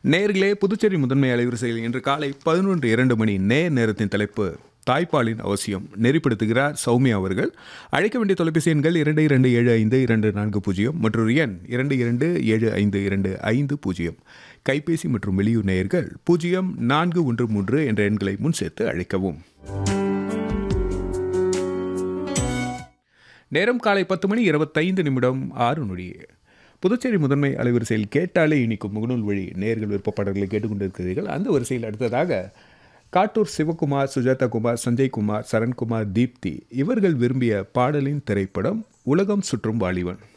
நேர்களே புதுச்சேரி முதன்மை அலைவரிசையில் இன்று காலை பதினொன்று இரண்டு மணி நேர் நேரத்தின் தலைப்பு தாய்ப்பாலின் அவசியம் நெறிப்படுத்துகிறார் சௌமியா அவர்கள் அழைக்க வேண்டிய தொலைபேசி எண்கள் இரண்டு இரண்டு ஏழு ஐந்து இரண்டு நான்கு பூஜ்ஜியம் மற்றொரு எண் இரண்டு இரண்டு ஏழு ஐந்து இரண்டு ஐந்து பூஜ்ஜியம் கைபேசி மற்றும் வெளியூர் நேயர்கள் பூஜ்ஜியம் நான்கு ஒன்று மூன்று என்ற எண்களை முன் சேர்த்து அழைக்கவும் நேரம் காலை பத்து மணி இருபத்தைந்து நிமிடம் ஆறு நொடி புதுச்சேரி முதன்மை அலைவரிசையில் கேட்டாலே இனிக்கும் முகநூல் வழி நேர்கள் விருப்பப்பாடல்களை கேட்டுக்கொண்டிருக்கிறீர்கள் அந்த வரிசையில் அடுத்ததாக காட்டூர் சிவகுமார் சுஜாதா குமார் சஞ்சய் குமார் சரண்குமார் தீப்தி இவர்கள் விரும்பிய பாடலின் திரைப்படம் உலகம் சுற்றும் வாலிபன்